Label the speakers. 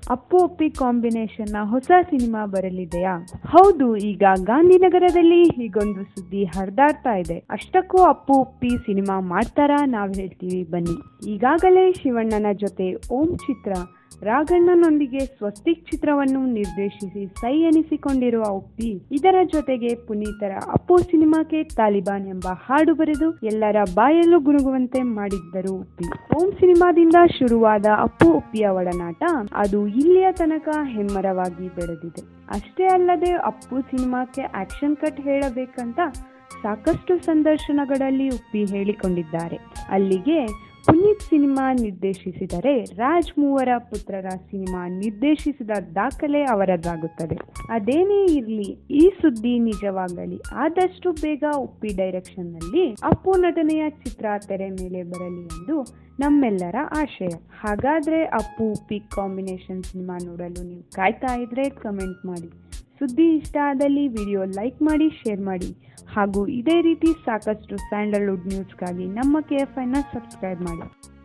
Speaker 1: ಅಪ್ಪು ಒಪ್ಪಿ ಕಾಂಬಿನೇಷನ್ ನ ಹೊಸ ಸಿನಿಮಾ ಬರಲಿದೆಯಾ ಹೌದು ಈಗ ಗಾಂಧಿನಗರದಲ್ಲಿ ಹೀಗೊಂದು ಸುದ್ದಿ ಹರಿದಾಡ್ತಾ ಇದೆ ಅಷ್ಟಕ್ಕೂ ಅಪ್ಪು ಉಪ್ಪಿ ಸಿನಿಮಾ ಮಾಡ್ತಾರಾ ನಾವ್ ಹೇಳ್ತೀವಿ ಬನ್ನಿ ಈಗಾಗಲೇ ಶಿವಣ್ಣನ ಜೊತೆ ಓಂ ಚಿತ್ರ ರಾಘಣ್ಣನೊಂದಿಗೆ ಸ್ವಸ್ತಿಕ್ ಚಿತ್ರವನ್ನು ನಿರ್ದೇಶಿಸಿ ಸೈ ಎನಿಸಿಕೊಂಡಿರುವ ಉಪ್ಪಿ ಇದರ ಜೊತೆಗೆ ಪುನೀತರ ಅಪ್ಪು ಸಿನಿಮಾಕ್ಕೆ ತಾಲಿಬಾನ್ ಎಂಬ ಹಾಡು ಬರೆದು ಎಲ್ಲರ ಬಾಯಲ್ಲೂ ಗುನುಗುವಂತೆ ಮಾಡಿದ್ದರು ಉಪ್ಪಿ ಓಂ ಸಿನಿಮಾದಿಂದ ಶುರುವಾದ ಅಪ್ಪು ಉಪ್ಪಿಯ ಒಡನಾಟ ಅದು ಇಲ್ಲಿಯ ತನಕ ಹೆಮ್ಮರವಾಗಿ ಬೆಳೆದಿದೆ ಅಷ್ಟೇ ಅಲ್ಲದೆ ಅಪ್ಪು ಸಿನಿಮಾಕ್ಕೆ ಆಕ್ಷನ್ ಕಟ್ ಹೇಳಬೇಕಂತ ಸಾಕಷ್ಟು ಸಂದರ್ಶನಗಳಲ್ಲಿ ಉಪ್ಪಿ ಹೇಳಿಕೊಂಡಿದ್ದಾರೆ ಅಲ್ಲಿಗೆ ಪುನೀತ್ ಸಿನಿಮಾ ನಿರ್ದೇಶಿಸಿದರೆ ರಾಜ್ ಮೂವರ ಪುತ್ರರ ಸಿನಿಮಾ ನಿರ್ದೇಶಿಸಿದ ದಾಖಲೆ ಅವರದ್ದಾಗುತ್ತದೆ ಅದೇನೇ ಇರಲಿ ಈ ಸುದ್ದಿ ನಿಜವಾಗಲಿ ಆದಷ್ಟು ಬೇಗ ಉಪ್ಪಿ ಡೈರೆಕ್ಷನ್ನಲ್ಲಿ ಅಪ್ಪು ನಟನೆಯ ಚಿತ್ರ ತೆರೆ ಮೇಲೆ ಬರಲಿ ಎಂದು ನಮ್ಮೆಲ್ಲರ ಆಶಯ ಹಾಗಾದ್ರೆ ಅಪ್ಪು ಉಪ್ಪಿ ಕಾಂಬಿನೇಷನ್ ಸಿನಿಮಾ ನೋಡಲು ನೀವು ಕಾಯ್ತಾ ಇದ್ರೆ ಕಮೆಂಟ್ ಮಾಡಿ ಸುದ್ದಿ ಇಷ್ಟ ಆದಲ್ಲಿ ವಿಡಿಯೋ ಲೈಕ್ ಮಾಡಿ ಶೇರ್ ಮಾಡಿ ಹಾಗೂ ಇದೇ ರೀತಿ ಸಾಕಷ್ಟು ಸ್ಯಾಂಡಲ್ವುಡ್ ನ್ಯೂಸ್ಗಾಗಿ ನಮ್ಮ ಕೆ ಎಫ್ ಐನ ಸಬ್ಸ್ಕ್ರೈಬ್ ಮಾಡಿ